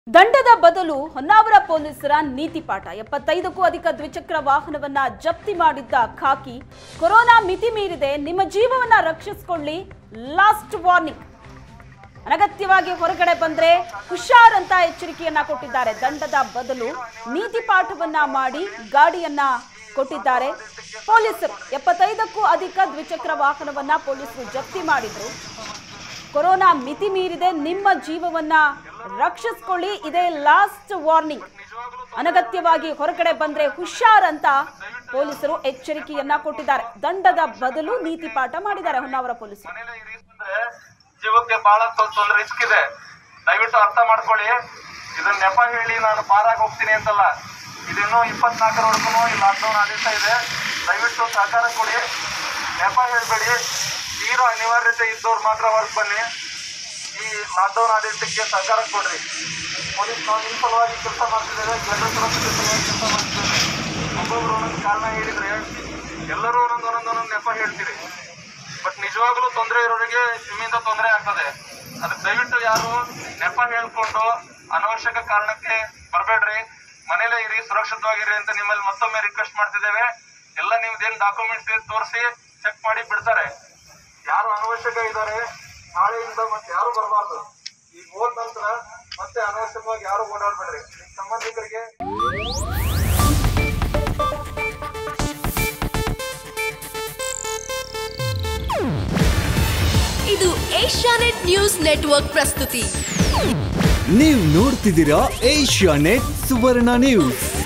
ದಂಡದ ಬದಲು ಹೊನ್ನಾವರ ಪೊಲೀಸರ ನೀತಿ ಪಾಠ ಎಪ್ಪತ್ತೈದಕ್ಕೂ ಅಧಿಕ ದ್ವಿಚಕ್ರ ವಾಹನವನ್ನ ಜಪ್ತಿ ಮಾಡಿದ್ದ ಖಾಕಿ ಕೊರೋನಾ ಮಿತಿ ಮೀರಿದೆ ನಿಮ್ಮ ಜೀವವನ್ನ ರಕ್ಷಿಸಿಕೊಳ್ಳಿ ಲಾಸ್ಟ್ ವಾರ್ನಿಂಗ್ ಅನಗತ್ಯವಾಗಿ ಹೊರಗಡೆ ಬಂದ್ರೆ ಹುಷಾರ್ ಅಂತ ಎಚ್ಚರಿಕೆಯನ್ನ ಕೊಟ್ಟಿದ್ದಾರೆ ದಂಡದ ಬದಲು ನೀತಿ ಪಾಠವನ್ನ ಮಾಡಿ ಗಾಡಿಯನ್ನ ಕೊಟ್ಟಿದ್ದಾರೆ ಪೊಲೀಸರು ಎಪ್ಪತ್ತೈದಕ್ಕೂ ಅಧಿಕ ದ್ವಿಚಕ್ರ ವಾಹನವನ್ನ ಪೊಲೀಸರು ಜಪ್ತಿ ಮಾಡಿದ್ರು ಕೊರೋನಾ ಮಿತಿ ಮೀರಿದೆ ನಿಮ್ಮ ಜೀವವನ್ನ ರಕ್ಷಿಸ್ಕೊಳ್ಳಿ ಇದೇ ಲಾಸ್ಟ್ ವಾರ್ನಿಂಗ್ ಅನಗತ್ಯವಾಗಿ ಹೊರಗಡೆ ಬಂದ್ರೆ ಹುಷಾರ್ ಅಂತ ಪೊಲೀಸರು ಎಚ್ಚರಿಕೆಯನ್ನ ಕೊಟ್ಟಿದ್ದಾರೆ ದಂಡದ ಬದಲು ನೀತಿ ಪಾಠ ಮಾಡಿದ್ದಾರೆ ಹೊನ್ನಾವರ ಪೊಲೀಸರು ಮನೇಲಿ ಇರಿ ಅಂದ್ರೆ ಜೀವಕ್ಕೆ ಬಹಳ ತೊಂದರೆ ರಿಸ್ಕ್ ಇದೆ ದಯವಿಟ್ಟು ಅರ್ಥ ಮಾಡ್ಕೊಳ್ಳಿ ಇದನ್ನ ನೆಪ ಹೇಳಿ ನಾನು ಪಾರಾಗಿ ಹೋಗ್ತೀನಿ ಅಂತಲ್ಲ ಇದಿನ್ನು ಇಪ್ಪತ್ನಾಲ್ಕರವರೆಗೂ ಈ ಲಾಕ್ಡೌನ್ ಆದೇಶ ಇದೆ ದಯವಿಟ್ಟು ಸಹಕಾರ ಕೊಡಿ ನೆಪ ಹೇಳ್ಬೇಡಿ ತೀರಾ ಅನಿವಾರ್ಯತೆ ಇದ್ದವ್ರು ಮಾತ್ರ ಹೊರಗೆ ಬನ್ನಿ ಈ ಲಾಕ್ಡೌನ್ ಆದೇಶಕ್ಕೆ ಸಹಕಾರ ಕೊಡ್ರಿ ಪೊಲೀಸ್ ನಾವು ನಿಮ್ಮ ಸಲುವಾಗಿ ಕೆಲಸ ಮಾಡ್ತಿದ್ದೇವೆ ಜನರ ಸುರಕ್ಷತೆ ಸಲುವಾಗಿ ಕೆಲಸ ಮಾಡ್ತಿದ್ದೇವೆ ಒಬ್ಬೊಬ್ರು ಒಂದೊಂದು ಕಾರಣ ಹೇಳಿದ್ರೆ ಎಲ್ಲರೂ ಒಂದೊಂದು ಒಂದೊಂದು ಒಂದೊಂದು ನೆಪ ಹೇಳ್ತೀರಿ ಬಟ್ ನಿಜವಾಗ್ಲೂ ತೊಂದರೆ ಇರೋರಿಗೆ ನಿಮ್ಮಿಂದ ತೊಂದರೆ ಆಗ್ತದೆ ಅದಕ್ಕೆ ದಯವಿಟ್ಟು ಯಾರು ನೆಪ ಹೇಳ್ಕೊಂಡು ಅನವಶ್ಯಕ ಕಾರಣಕ್ಕೆ ಬರಬೇಡ್ರಿ ಮನೇಲೇ ಇರಿ ಸುರಕ್ಷಿತವಾಗಿರಿ ಅಂತ ನಿಮ್ಮಲ್ಲಿ ಮತ್ತೊಮ್ಮೆ ರಿಕ್ವೆಸ್ಟ್ ಮಾಡ್ತಿದ್ದೇವೆ ಎಲ್ಲ ನಿಮ್ದೇನ್ ಡಾಕ್ಯುಮೆಂಟ್ಸ್ ತೋರಿಸಿ ಚೆಕ್ ಮಾಡಿ ಬಿಡ್ತಾರೆ ಯಾರು ಅನವಶ್ಯಕ ಇದ್ದಾರೆ ನಾಳೆಯಿಂದ ಮತ್ತೆ ಯಾರು ಬರಬಾರ್ದು ಈಗ ಹೋದ ನಂತರ ಮತ್ತೆ ಅನವಶ್ಯಕವಾಗಿ ಯಾರು ಓಡಾಡ್ಬೇಡ್ರಿ ನಿಮ್ ಸಂಬಂಧಿಕರಿಗೆ ಇದು ಏಷ್ಯಾನೆಟ್ ನ್ಯೂಸ್ ನೆಟ್ವರ್ಕ್ ಪ್ರಸ್ತುತಿ ನೀವು ನೋಡ್ತಿದ್ದೀರಾ ಏಷ್ಯಾ ನೆಟ್ ಸುವರ್ಣ ನ್ಯೂಸ್